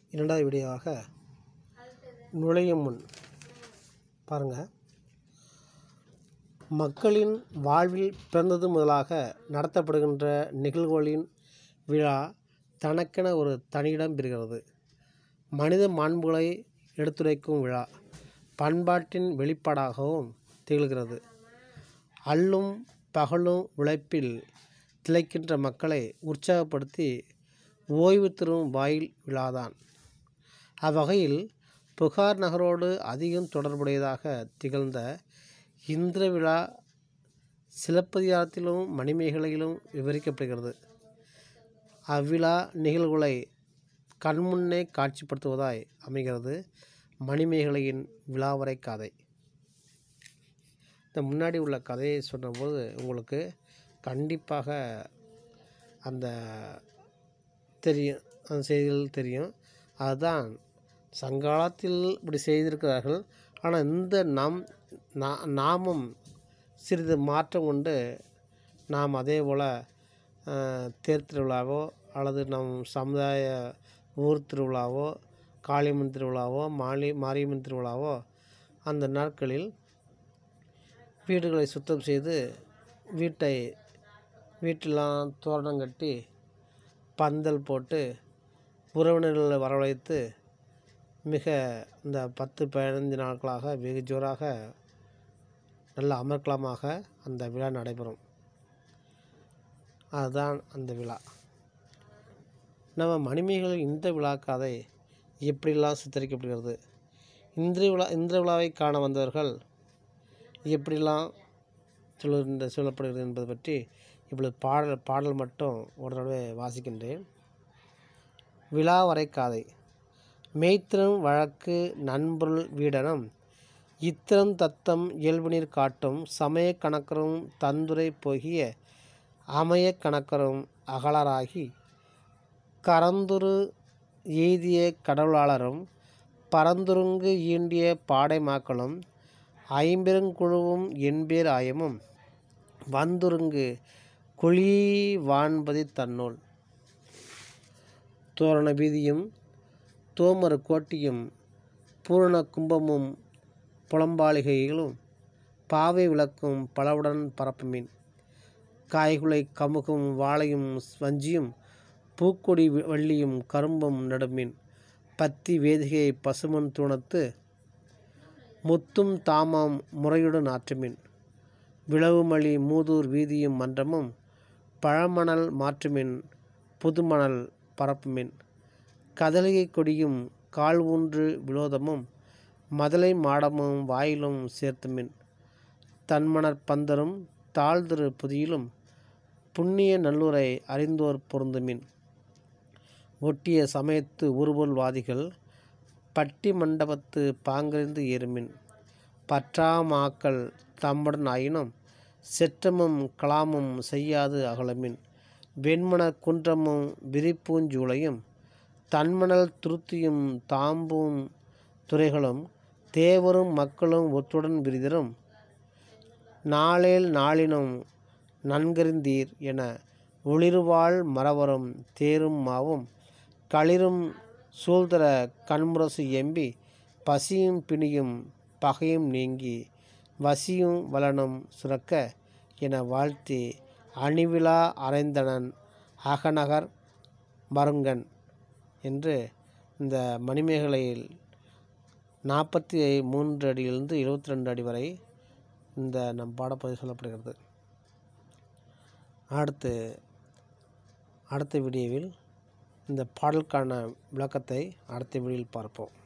இரண்டாவது வீடியோவாக நுழையும் முன் பாருங்கள் மக்களின் வாழ்வில் பிறந்தது முதலாக நடத்தப்படுகின்ற நிகழ்வுகளின் விழா தனக்கென ஒரு தனியிடம் பெறுகிறது மனித மாண்புகளை எடுத்துரைக்கும் விழா பண்பாட்டின் வெளிப்பாடாகவும் திகழ்கிறது அல்லும் பகலும் உழைப்பில் திளைக்கின்ற மக்களை உற்சாகப்படுத்தி ஓய்வு தரும் வாயில் விழாதான் அவ்வகையில் புகார் நகரோடு அதிகம் தொடர்புடையதாக திகழ்ந்த இந்திர விழா சிலப்பதிகாரத்திலும் மணிமேகலையிலும் விவரிக்கப்படுகிறது அவ்விழா நிகழ்வுகளை கண்முன்னே காட்சிப்படுத்துவதாய் அமைகிறது மணிமேகலையின் விழாவரை கதை இந்த முன்னாடி உள்ள கதையை சொன்னபோது உங்களுக்கு கண்டிப்பாக அந்த தெரியும் அந்த செய்திகள் தெரியும் அதுதான் சங்காலத்தில் இப்படி செய்திருக்கிறார்கள் ஆனால் இந்த நாம் நா- நாமும் சிறிது மாற்றம் கொண்டு நாம் அதே போல் தேர் திருவிழாவோ அல்லது நம் சமுதாய ஊர் திருவிழாவோ காளியம்மன் திருவிழாவோ மாலி மாரியம்மன் திருவிழாவோ அந்த நாட்களில் வீடுகளை சுத்தம் செய்து வீட்டை வீட்டெல்லாம் தோரணம் கட்டி பந்தல் போட்டு உறவினர்களை வரவழைத்து மிக இந்த பத்து பதினைந்து நாட்களாக வெகு ஜோராக நல்ல அமர்க்கலமாக அந்த விழா நடைபெறும் அதுதான் அந்த விழா நம்ம மணிமேகலை இந்த விழா கதை எப்படிலாம் சித்தரிக்கப்படுகிறது இந்திர விழா இந்திர விழாவை காண வந்தவர்கள் எப்படிலாம் சொல்லுகின்ற சொல்லப்படுகிறது என்பது பற்றி இப்பொழுது பாடல் பாடல் மட்டும் ஒரு தடவை வாசிக்கின்றேன் விழா வரை காதை மெய்த்திறம் வழக்கு நண்பொருள் வீடனம் இத்திரம் தத்தம் இயல்பினீர் காட்டும் சமய கணக்கரும் தந்துரை போகிய அமைய கணக்கரும் அகலராகி கரந்துரு எய்திய கடவுளாளரும் பரந்துருங்கு ஈண்டிய பாடைமாக்களும் ஐம்பெருங்குழுவும் என்பேர் ஆயமும் வந்துருங்கு குழி வான்பதி தன்னோல் தோரண வீதியும் தோமர கோட்டியும் பூரண கும்பமும் புலம்பாளிகைகளும் பாவை விளக்கும் பலவுடன் பரப்புமின் காய்குலை கமுகும் வாழையும் வஞ்சியும் பூக்கொடி வி- வள்ளியும் கரும்பும் நடுமின் பத்தி வேதிகை பசுமன் தூணத்து முத்தும் தாமாம் முறையுடன் ஆற்றுமின் விளவுமலி மூதூர் வீதியும் மன்றமும் பழமணல் மாற்றுமின் புதுமணல் பரப்புமின் கதலிகை கொடியும் கால் ஊன்று வினோதமும் மதலை மாடமும் வாயிலும் சேர்த்துமின் தன்மணற் பந்தரும் தாழ்திரு புதியிலும் புண்ணிய நல்லுரை அறிந்தோர் பொருந்துமின் ஒட்டிய சமயத்து உருபொருள்வாதிகள் பட்டி மண்டபத்து பாங்கறிந்து ஏறுமின் பற்றாமாக்கள் தம்முடன் ஆயினும் செற்றமும் கலாமும் செய்யாது அகலமின் வெண்மணக் குன்றமும் விரிப்பூஞ்சூளையும் தன்மணல் துருத்தியும் தாம்பும் துறைகளும் தேவரும் மக்களும் ஒத்துடன் விரிதரும் நாளேல் நாளினும் நன்கறிந்தீர் என ஒளிர்வாள் மறவரும் தேரும் மாவும் களிரும் சூழ்தர கண்முரசு எம்பி பசியும் பிணியும் பகையும் நீங்கி வசியும் வளனும் சுரக்க என வாழ்த்தி அணிவிழா அரைந்தனன் அகநகர் மருங்கன் என்று இந்த மணிமேகலையில் நாற்பத்தி மூன்று அடியிலிருந்து இருபத்தி ரெண்டு அடி வரை இந்த நம் பாடப்பகுதி சொல்லப்படுகிறது அடுத்து அடுத்த வீடியோவில் இந்த பாடலுக்கான விளக்கத்தை அடுத்த வீடியோவில் பார்ப்போம்